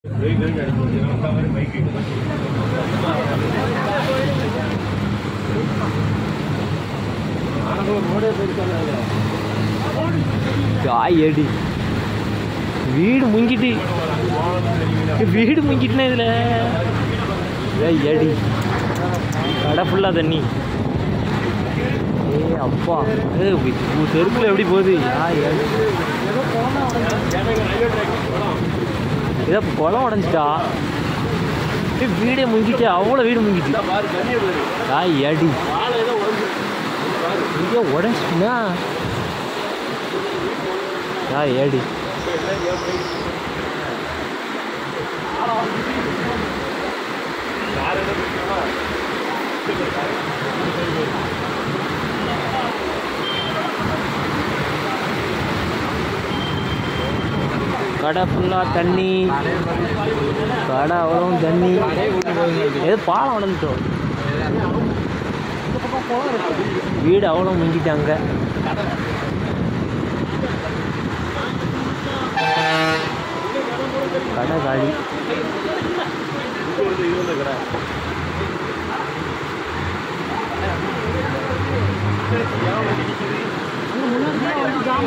காய் அடி வீடு முங்கிட்டு வீடு முங்கிட்டுனே இதில் ஏய் அடி கடை ஃபுல்லாக தண்ணி ஏ அப்பா ஏ செருப்பில் எப்படி போகுது யா ஏடி ஏதோ குளம் உடஞ்சிட்டா ஏ வீடே முங்கிட்டு அவ்வளோ வீடு முங்கிட்டு காய் அடி இங்கே உடஞ்சிட்டுனா யா ஏடி கடை ஃபுல்லாக தண்ணி கடை அவ்வளோ தண்ணி ஏதோ பாலம் உடஞ்சிட்டோம் வீடு அவ்வளோ முங்கிட்டாங்க கடை காலி